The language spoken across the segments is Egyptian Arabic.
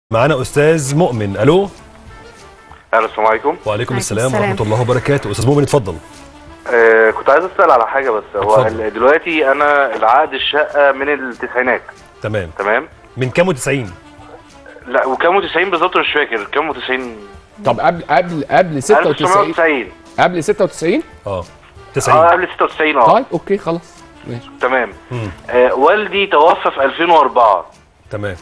معانا استاذ مؤمن الو الو السلام عليكم وعليكم السلام السلام. ورحمه الله وبركاته استاذ مؤمن اتفضل آه كنت عايز اسال على حاجه بس هو اتفضل. ال- دلوقتي انا العقد الشقه من التسعينات تمام تمام من كام و90 لا وكام 90 بالظبط مش فاكر كام 90 طب قبل قبل قبل 96 1990 قبل 96 اه اه 90 قبل 96 اه طيب اوكي خلاص ماشي تمام مم. آه والدي توفى في 2004 تمام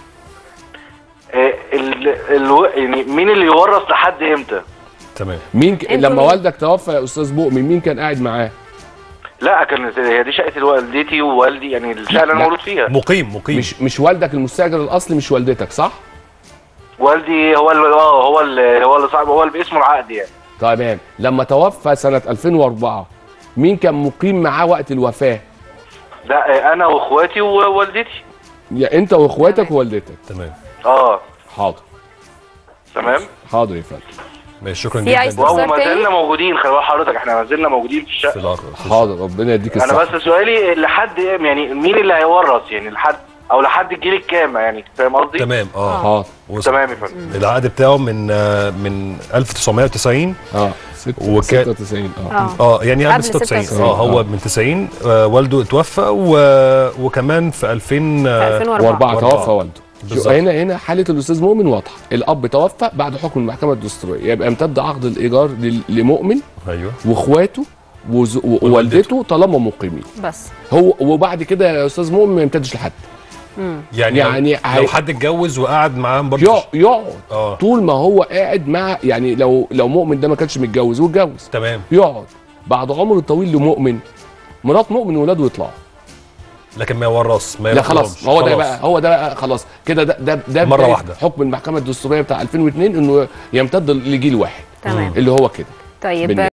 آه ال ال يعني مين اللي يورث لحد امتى؟ تمام مين ك... انتوا لما مين؟ والدك توفى يا استاذ مؤمن مين كان قاعد معاه لا كانت هي دي شقه والدتي ووالدي يعني الشقه اللي انا لا. مولود فيها مقيم مقيم مش مش والدك المستاجر الاصلي مش والدتك صح والدي هو اللي اه هو اللي هو اللي صاحب هو اللي باسمه العقد يعني تمام لما توفى سنه 2004 مين كان مقيم معاه وقت الوفاه لا آه انا واخواتي ووالدتي يا انت واخواتك ووالدتك تمام اه حاضر تمام حاضر يا فندم ماشي شكرا في عايز جدا تفضل؟ وما تاني؟ زلنا موجودين خلي بال حضرتك احنا ما زلنا موجودين في الشقه في العقد حاضر ربنا يديك انا الصحه بس سؤالي لحد يعني مين اللي هيورث يعني لحد او لحد الجيل الكام يعني فاهم قصدي؟ تمام اه حاضر وصل. تمام يا فندم العقد بتاعه من آه، من 1990 اه ست- وكان- 96 اه اه اه يعني قبل قبل 96 96. اه هو آه. من 90 آه والده اتوفى و... وكمان في 2000 آه 2004 واربعه وأربعة. توفى والده شو- بالظبط. هنا هنا حاله الاستاذ مؤمن واضحه الاب توفى بعد حكم المحكمه الدستوريه يبقى امتد عقد الايجار لل- لمؤمن ايوه واخواته وز- و- ووالدته طالما مقيمين بس هو وبعد كده يا استاذ مؤمن ما يمتدش لحد يعني يعني يعني هي- لو حد اتجوز وقعد معاهم برضه يقعد يقعد اه طول ما هو قاعد مع يعني لو لو مؤمن ده ما كانش متجوز واتجوز تمام يقعد بعد عمر طويل لمؤمن مرات مؤمن وولاده يطلعوا لكن ما يورث ما لا خلاص يرحمهمش. هو ده خلاص. بقى هو ده بقى خلاص كده ده ده, ده مرة بداية واحدة. حكم المحكمه الدستوريه بتاع 2002 انه يمتد لجيل واحد تمام اللي هو كده طيب بالنسبة